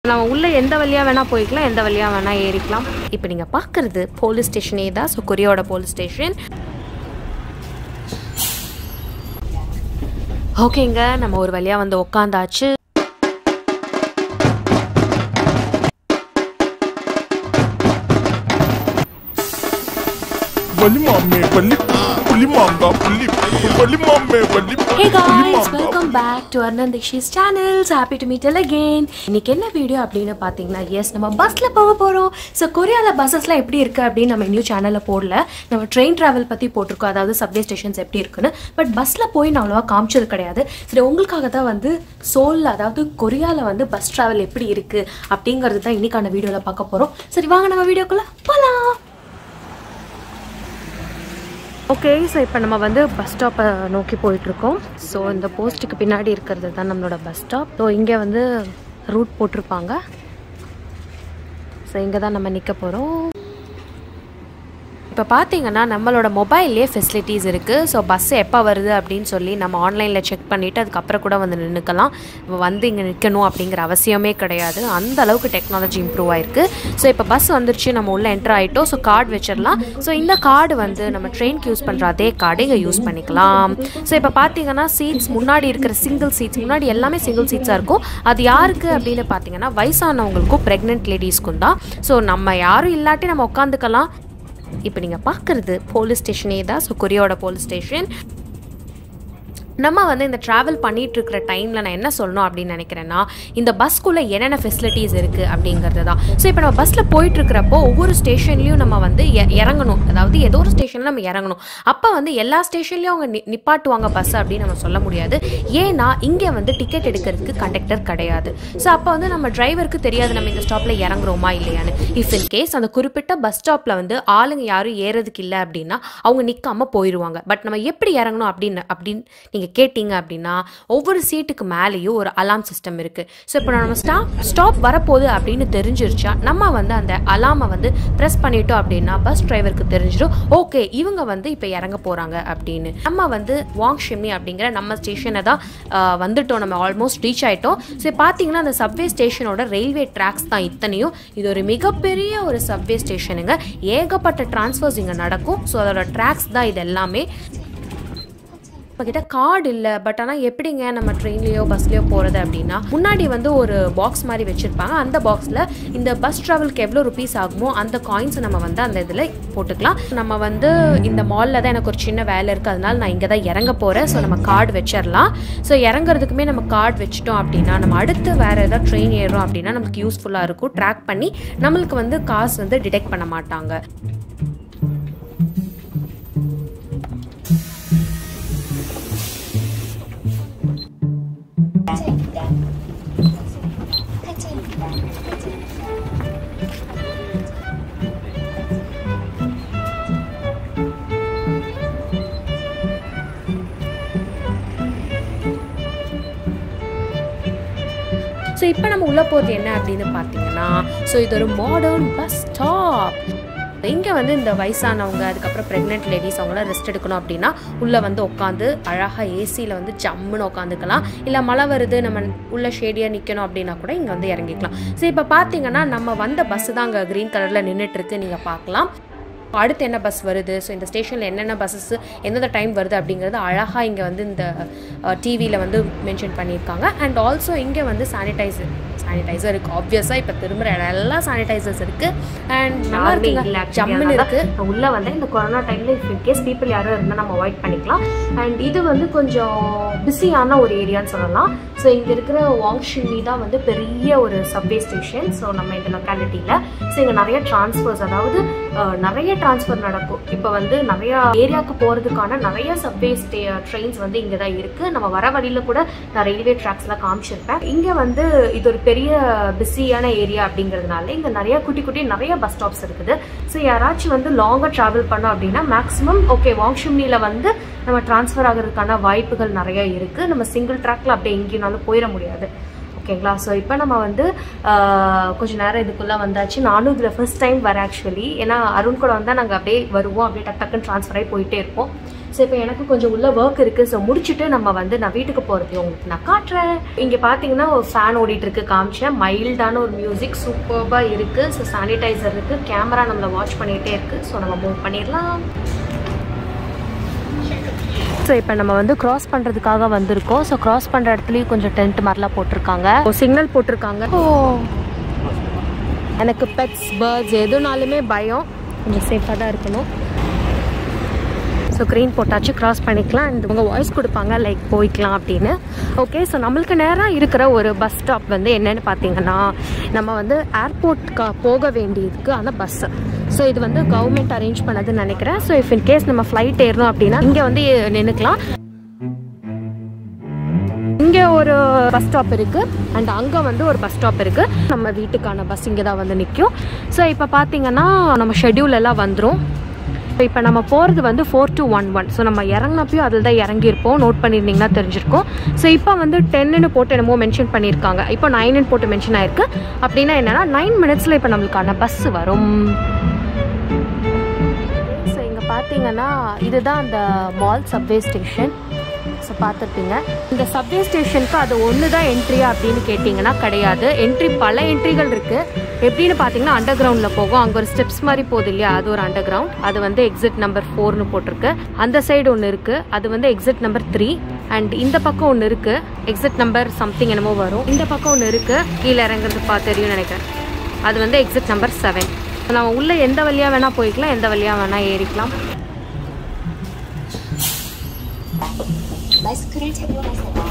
நம்ம உள்ள எந்த வழியாக வேணால் போய்க்கலாம் எந்த வழியாக வேணால் ஏறிக்கலாம் இப்போ நீங்கள் பார்க்குறது போலீஸ் ஸ்டேஷனே தான் ஸோ கொரியாவோட போலீஸ் ஸ்டேஷன் ஓகேங்க நம்ம ஒரு வழியாக வந்து உக்காந்தாச்சு வலி மாமே வலி புலி மாங்கா புலி வலி மாமே வலி ஹே புலி காய்ஸ் மாங்கா வெல்கம் பேக் டு அர்னந்த் திக்ஷிஸ் channels happy to meet again இன்னைக்கு என்ன வீடியோ அப்படின்னு பார்த்தீங்கன்னா எஸ் நம்ம பஸ்ஸில் போக போகிறோம் ஸோ கொரியாவில் பஸ்ஸஸ்லாம் எப்படி இருக்குது அப்படின்னு நம்ம இன்னும் சேனலில் போடல நம்ம ட்ரெயின் ட்ராவல் பற்றி போட்டிருக்கோம் அதாவது சப்வே ஸ்டேஷன்ஸ் எப்படி இருக்குன்னு பட் பஸ்ஸில் போய் நான் அவ்வளோவா காமிச்சது கிடையாது சரி உங்களுக்காக தான் வந்து சோலில் அதாவது கொரியாவில் வந்து பஸ் ட்ராவல் எப்படி இருக்குது அப்படிங்கிறது தான் இன்னைக்கான வீடியோவில் பார்க்க போகிறோம் சரி வாங்க நம்ம வீடியோக்குள்ளே போகலாம் ஓகே ஸோ இப்போ நம்ம வந்து பஸ் ஸ்டாப்பை நோக்கி போயிட்டுருக்கோம் ஸோ இந்த போஸ்ட்டுக்கு பின்னாடி இருக்கிறது தான் நம்மளோட பஸ் ஸ்டாப் ஸோ இங்கே வந்து ரூட் போட்டிருப்பாங்க ஸோ இங்கே தான் நம்ம நிற்க போகிறோம் இப்போ பார்த்தீங்கன்னா நம்மளோட மொபைல்லே ஃபெசிலிட்டிஸ் இருக்குது ஸோ பஸ் எப்போ வருது அப்படின்னு சொல்லி நம்ம ஆன்லைனில் செக் பண்ணிவிட்டு அதுக்கப்புறம் கூட வந்து நின்றுக்கலாம் வந்து இங்கே நிற்கணும் அப்படிங்கிற அவசியமே கிடையாது அந்த அளவுக்கு டெக்னாலஜி இம்ப்ரூவ் ஆயிருக்கு ஸோ இப்போ பஸ் வந்துருச்சு நம்ம உள்ளே என்டர் ஆகிட்டோம் ஸோ கார்டு வச்சிடலாம் ஸோ இந்த கார்டு வந்து நம்ம ட்ரெயினுக்கு யூஸ் பண்ணுற அதே கார்டு இங்கே யூஸ் பண்ணிக்கலாம் ஸோ இப்போ பார்த்தீங்கன்னா சீட்ஸ் முன்னாடி இருக்கிற சிங்கிள் சீட்ஸ் முன்னாடி எல்லாமே சிங்கிள் சீட்ஸாக இருக்கும் அது யாருக்கு அப்படின்னு பார்த்தீங்கன்னா வயசானவங்களுக்கும் ப்ரெக்னென்ட் லேடிஸ்க்கும் தான் ஸோ நம்ம யாரும் இல்லாட்டி நம்ம உட்காந்துக்கலாம் இப்போ நீங்கள் பார்க்குறது போலீஸ் ஸ்டேஷனே தான் ஸோ கொரியாவோட போலீஸ் ஸ்டேஷன் நம்ம வந்து இந்த ட்ராவல் பண்ணிட்டு இருக்கிற டைமில் நான் என்ன சொல்லணும் அப்படின்னு நினைக்கிறேன்னா இந்த பஸ்க்குள்ளே என்னென்ன ஃபெசிலிட்டிஸ் இருக்குது அப்படிங்கிறது தான் ஸோ இப்போ நம்ம பஸ்ஸில் போயிட்டு இருக்கிறப்போ ஒவ்வொரு ஸ்டேஷன்லையும் நம்ம வந்து எ- இறங்கணும் அதாவது ஏதோ ஒரு ஸ்டேஷனில் நம்ம இறங்கணும் அப்போ வந்து எல்லா ஸ்டேஷன்லையும் அவங்க நி- நிப்பாட்டுவாங்க பஸ் அப்படின்னு நம்ம சொல்ல முடியாது ஏன்னா இங்கே வந்து டிக்கெட் எடுக்கிறதுக்கு கண்டக்டர் கிடையாது ஸோ அப்போ வந்து நம்ம டிரைவருக்கு தெரியாது நம்ம இந்த ஸ்டாப்பில் இறங்குறோமா இல்லையான்னு இஃப் இன் கேஸ் அந்த குறிப்பிட்ட பஸ் ஸ்டாப்பில் வந்து ஆளுங்க யாரும் ஏறதுக்கு இல்லை அப்படின்னா அவங்க நிற்காம போயிடுவாங்க பட் நம்ம எப்படி இறங்கணும் அப்படின்னு அப்படின்னு நீங்கள் கேட்டிங்க அப்படின்னா ஒவ்வொரு சீட்டுக்கு மேலேயும் ஒரு அலாம் சிஸ்டம் இருக்குது ஸோ இப்போ நம்ம ஸ்டாப் ஸ்டாப் வரப்போகுது அப்படின்னு தெரிஞ்சிருச்சா நம்ம வந்து அந்த அலாமை வந்து ப்ரெஸ் பண்ணிட்டோம் அப்படின்னா பஸ் டிரைவருக்கு தெரிஞ்சிடும் ஓகே இவங்க வந்து இப்போ இறங்க போகிறாங்க அப்படின்னு நம்ம வந்து வாங் ஷிம்மி அப்படிங்கிற நம்ம ஸ்டேஷனை தான் ஆஹ், வந்துட்டோம் நம்ம ஆல்மோஸ்ட் ரீச் ஆயிட்டோம் ஸோ பார்த்தீங்கன்னா அந்த சப்வே ஸ்டேஷனோட ரயில்வே ட்ராக்ஸ் தான் இத்தனையும் இது ஒரு மிகப்பெரிய ஒரு சப்வே ஸ்டேஷனுங்க ஏகப்பட்ட டிரான்ஸ்ஃபர்ஸ் இங்கே நடக்கும் ஸோ அதோட ட்ராக்ஸ் தான் இது எல்லாமே கிட்ட கார்டு இல்லை பட் ஆனால் எப்படிங்க நம்ம ட்ரெயின்லேயோ பஸ்லேயோ போகிறது அப்படின்னா முன்னாடி வந்து ஒரு பாக்ஸ் மாதிரி வச்சுருப்பாங்க அந்த பாக்ஸில் இந்த பஸ் ட்ராவலுக்கு எவ்வளோ ருபீஸ் ஆகுமோ அந்த காயின்ஸை நம்ம வந்து அந்த இதில் போட்டுக்கலாம் நம்ம வந்து இந்த மாலில் தான் எனக்கு ஒரு சின்ன வேலை இருக்குது அதனால நான் இங்கே தான் இறங்க போகிறேன் ஸோ நம்ம கார்டு வச்சிடலாம் ஸோ இறங்குறதுக்குமே நம்ம கார்டு வச்சிட்டோம் அப்படின்னா நம்ம அடுத்து வேறு ஏதாவது ட்ரெயின் ஏறுறோம் அப்படின்னா நமக்கு யூஸ்ஃபுல்லாக இருக்கும் ட்ராக் பண்ணி நம்மளுக்கு வந்து காசு வந்து டிடெக்ட் பண்ண மாட்டாங்க ஸோ இப்போ நம்ம உள்ளே போகிறது என்ன அப்படின்னு பார்த்தீங்கன்னா ஸோ இது ஒரு மாடர்ன் பஸ் ஸ்டாப் இங்கே வந்து இந்த வயசானவங்க அதுக்கப்புறம் ப்ரெக்னென்ட் லேடிஸ் அவங்களாம் ரெஸ்ட் எடுக்கணும் அப்படின்னா உள்ளே வந்து உட்காந்து அழகாக ஏசியில் வந்து ஜம்முன்னு உட்காந்துக்கலாம் இல்லை மழை வருது நம்ம உள்ள ஷேடியாக நிற்கணும் அப்படின்னா கூட இங்கே வந்து இறங்கிக்கலாம் ஸோ இப்போ பார்த்தீங்கன்னா நம்ம வந்த பஸ்ஸு தான் அங்கே க்ரீன் கலரில் நின்றுட்டுருக்கு நீங்கள் பார்க்கலாம் அடுத்து என்ன பஸ் வருது ஸோ இந்த ஸ்டேஷனில் என்னென்ன பஸ்ஸஸ் எந்தெந்த டைம் வருது அப்படிங்கிறது அழகாக இங்கே வந்து இந்த டிவியில் வந்து மென்ஷன் பண்ணியிருக்காங்க அண்ட் ஆல்சோ இங்கே வந்து சானிடைசர் சானிடைசர் இருக்குது ஆப்வியஸாக இப்போ திரும்புகிற இடம் எல்லாம் சானிடைசர்ஸ் இருக்குது அண்ட் நல்லா இருக்குங்க ஜம்முன்னு இருக்குது உள்ளே வந்து இந்த கொரோனா டைமில் இஃப் இன்கேஸ் பீப்புள் யாரும் இருந்தால் நம்ம அவாய்ட் பண்ணிக்கலாம் அண்ட் இது வந்து கொஞ்சம் பிஸியான ஒரு ஏரியான்னு சொல்லலாம் ஸோ இங்கே இருக்கிற வாங்ஷிமி தான் வந்து பெரிய ஒரு சப்வே ஸ்டேஷன் ஸோ நம்ம இந்த லொக்காலிட்டியில் ஸோ இங்கே நிறைய டிரான்ஸ்ஃபர்ஸ் அதாவது அஹ், நிறைய டிரான்ஸ்ஃபர் நடக்கும் இப்போ வந்து நிறைய ஏரியாவுக்கு போகிறதுக்கான நிறைய சப்வே ஸ்டே ட்ரெயின்ஸ் வந்து இங்கே தான் இருக்குது நம்ம வர வழியில் கூட நான் ரயில்வே ட்ராக்ஸ்லாம் காமிச்சிருப்பேன் இங்கே வந்து இது ஒரு பெரிய பிஸியான ஏரியா அப்படிங்கிறதுனால இங்கே நிறைய குட்டி குட்டி நிறைய பஸ் ஸ்டாப்ஸ் இருக்குது ஸோ யாராச்சும் வந்து லாங்காக ட்ராவல் பண்ணோம் அப்படின்னா மேக்ஸிமம் ஓகே வாங்ஷிம்னியில் வந்து நம்ம ட்ரான்ஸ்ஃபர் ஆகிறதுக்கான வாய்ப்புகள் நிறைய இருக்குது நம்ம சிங்கிள் ட்ராக்ல அப்படியே எங்கேனாலும் போயிட முடியாது ஓகேங்களா ஸோ இப்போ நம்ம வந்து ஆஹ், கொஞ்ச நேரம் இதுக்குள்ளே வந்தாச்சு நானும் இதில் ஃபர்ஸ்ட் டைம் வரேன் ஆக்சுவலி ஏன்னா அருண் கூட வந்தால் நாங்கள் அப்படியே வருவோம் அப்படியே டக் டக்குன்னு ட்ரான்ஸ்ஃபர் ஆகி போயிட்டே இருப்போம் ஸோ இப்போ எனக்கு கொஞ்சம் உள்ள ஒர்க் இருக்குது ஸோ முடிச்சுட்டு நம்ம வந்து நான் வீட்டுக்கு போகிறது உங்களுக்கு நான் காட்டுறேன் இங்கே பார்த்தீங்கன்னா ஒரு ஃபேன் ஓடிட்டு இருக்கு காமிச்சேன் மைல்டான ஒரு மியூசிக் சூப்பர்பாக இருக்குது ஸோ சானிடைசர் இருக்குது கேமரா நம்மளை வாட்ச் பண்ணிகிட்டே இருக்குது ஸோ நம்ம மூவ் பண்ணிடலாம் ஸோ இப்போ நம்ம வந்து கிராஸ் பண்ணுறதுக்காக வந்திருக்கோம் ஸோ கிராஸ் பண்ணுற இடத்துலையும் கொஞ்சம் டென்ட் மாதிரிலாம் போட்டிருக்காங்க சிக்னல் போட்டிருக்காங்க ஓ எனக்கு பெட்ஸ் பேர்ட்ஸ் எதுனாலுமே பயம் கொஞ்சம் சேஃபாக தான் இருக்கணும் ஸோ க்ரீன் போட்டாச்சு கிராஸ் பண்ணிக்கலாம் அண்ட் உங்கள் வாய்ஸ் கொடுப்பாங்க லைக் போய்க்கலாம் அப்படின்னு ஓகே ஸோ நம்மளுக்கு நேராக இருக்கிற ஒரு பஸ் ஸ்டாப் வந்து என்னென்னு பார்த்தீங்கன்னா நம்ம வந்து ஏர்போர்ட்க்கு போக வேண்டியதுக்கு அந்த பஸ்ஸு ஸோ இது வந்து கவர்மெண்ட் அரேஞ்ச் பண்ணதுன்னு நினைக்கிறேன் ஸோ இஃப் இன் கேஸ் நம்ம ஃப்ளைட் ஏறணும் அப்படின்னா இங்கே வந்து நின்றுக்கலாம் இங்கே ஒரு பஸ் ஸ்டாப் இருக்குது அண்ட் அங்கே வந்து ஒரு பஸ் ஸ்டாப் இருக்குது நம்ம வீட்டுக்கான பஸ் இங்கே தான் வந்து நிற்கும் ஸோ இப்போ பார்த்தீங்கன்னா நம்ம ஷெட்யூல் எல்லாம் வந்துடும் ஸோ இப்போ நம்ம போகிறது வந்து four to one one so நம்ம இறங்கினப்பையும் அதில் தான் இறங்கியிருப்போம் நோட் பண்ணியிருந்தீங்கன்னா தெரிஞ்சிருக்கும் ஸோ இப்போ வந்து டென்னு போட்டு என்னமோ மென்ஷன் பண்ணியிருக்காங்க இப்போ நைனுன்னு போட்டு மென்ஷன் ஆயிருக்கு அப்படின்னா என்னன்னா நைன் மினிட்ஸில் இப்போ நம்மளுக்கான பஸ் வரும் ஸோ இங்கே பார்த்தீங்கன்னா இதுதான் அந்த மால் சப்வே ஸ்டேஷன் ஸோ பார்த்துருப்பீங்க இந்த சப்வே ஸ்டேஷனுக்கு அது ஒன்று தான் என்ட்ரியா அப்படின்னு கேட்டிங்கன்னா கிடையாது என்ட்ரி பல என்ட்ரிகள் இருக்குது எப்படின்னு பார்த்தீங்கன்னா அண்டர் கிரவுண்டில் போகும் அங்கே ஒரு ஸ்டெப்ஸ் மாதிரி போகுது இல்லையா அது ஒரு அண்டர் கிரவுண்ட் அது வந்து எக்ஸிட் நம்பர் ஃபோர்னு போட்டிருக்கு அந்த சைடு ஒன்று இருக்குது அது வந்து எக்ஸிட் நம்பர் த்ரீ அண்ட் இந்த பக்கம் ஒன்று இருக்குது எக்ஸிட் நம்பர் சம்திங் என்னமோ வரும் இந்த பக்கம் ஒன்று இருக்குது கீழே இறங்குறது பார்த்து தெரியும்னு நினைக்கிறேன் அது வந்து எக்ஸிட் நம்பர் செவன் நம்ம உள்ளே எந்த வழியாக வேணால் போய்க்கலாம் எந்த வழியாக வேணால் ஏறிக்கலாம் 마스크를 착용하세요.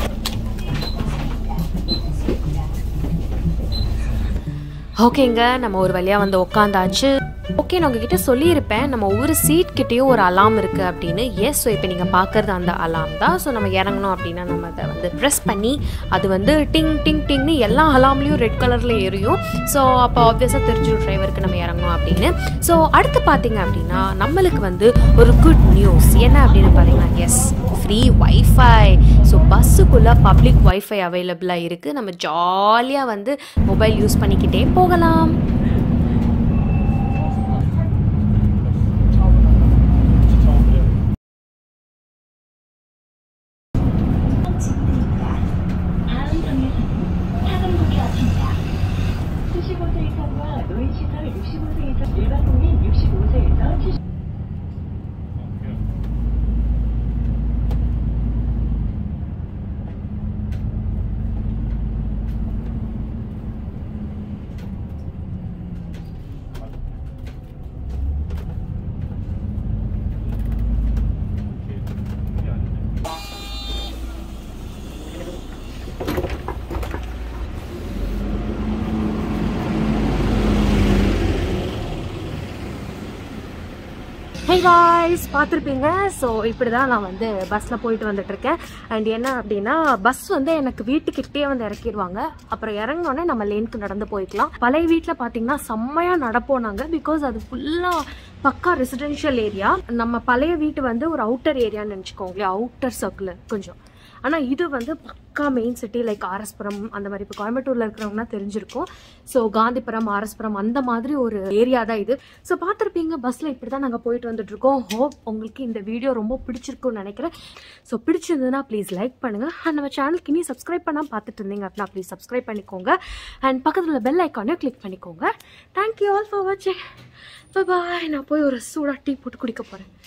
ஓகேங்க நம்ம ஒரு வழியாக வந்து உட்காந்தாச்சு ஓகே நான் உங்ககிட்ட சொல்லியிருப்பேன் நம்ம ஒவ்வொரு சீட் கிட்டேயும் ஒரு அலாம் இருக்குது அப்படின்னு எஸ் ஸோ இப்போ நீங்கள் பார்க்குறது அந்த அலாம் தான் ஸோ நம்ம இறங்கணும் அப்படின்னா நம்ம அதை வந்து ப்ரெஸ் பண்ணி அது வந்து டிங் டிங் டிங்னு எல்லா அலாம்லேயும் ரெட் கலரில் எரியும் ஸோ அப்போ ஆப்வியஸாக தெரிஞ்சிடும் டிரைவருக்கு நம்ம இறங்கணும் அப்படின்னு ஸோ அடுத்து பார்த்தீங்க அப்படின்னா நம்மளுக்கு வந்து ஒரு குட் நியூஸ் என்ன அப்படின்னு பார்த்தீங்கன்னா எஸ் ஃப்ரீ வைஃபை ஸோ பஸ்ஸுக்குள்ளே பப்ளிக் வைஃபை அவைலபிளாக இருக்குது நம்ம ஜாலியாக வந்து மொபைல் யூஸ் பண்ணிக்கிட்டே போகலாம் 다음 정류소는 타금동역입니다. 75세 이상과 노인 시설 65세 이상 일반 국민 65세에서 70 ஹே காய்ஸ் பார்த்துருப்பீங்க ஸோ இப்படி தான் நான் வந்து பஸ்ஸில் போயிட்டு வந்துட்டு இருக்கேன் அண்ட் என்ன அப்படின்னா பஸ் வந்து எனக்கு வீட்டுக்கிட்டே வந்து இறக்கிடுவாங்க அப்புறம் இறங்கினோடனே நம்ம லேனுக்கு நடந்து போய்க்கலாம் பழைய வீட்டில் பார்த்தீங்கன்னா செம்மையாக நடப்போம் நாங்கள் பிகாஸ் அது ஃபுல்லாக பக்கா ரெசிடென்ஷியல் ஏரியா நம்ம பழைய வீட்டு வந்து ஒரு அவுட்டர் ஏரியான்னு நினச்சிக்கோங்களேன் அவுட்டர் சர்க்கிள் கொஞ்சம் ஆனால் இது வந்து பக்கா மெயின் சிட்டி லைக் ஆர்எஸ்புரம் அந்த மாதிரி இப்போ கோயம்புத்தூரில் இருக்கிறவங்கன்னா தெரிஞ்சிருக்கும் ஸோ காந்திபுரம் ஆர்எஸ்புரம் அந்த மாதிரி ஒரு ஏரியா தான் இது ஸோ பார்த்துருப்பீங்க பஸ்ஸில் இப்படி தான் நாங்கள் போயிட்டு வந்துட்டு இருக்கோம் ஹோப் உங்களுக்கு இந்த வீடியோ ரொம்ப பிடிச்சிருக்கும்னு நினைக்கிறேன் ஸோ பிடிச்சிருந்ததுன்னா ப்ளீஸ் லைக் பண்ணுங்கள் அண்ட் நம்ம சேனலுக்கு இனி சப்ஸ்கிரைப் பண்ணால் பார்த்துட்டு இருந்தீங்க அப்படின்னா ப்ளீஸ் சப்ஸ்கிரைப் பண்ணிக்கோங்க அண்ட் பக்கத்தில் பெல் ஐக்கானையும் கிளிக் பண்ணிக்கோங்க தேங்க்யூ ஆல் ஃபார் வாட்சிங் பாய் நான் போய் ஒரு சூடாக டீ போட்டு குடிக்க போகிறேன்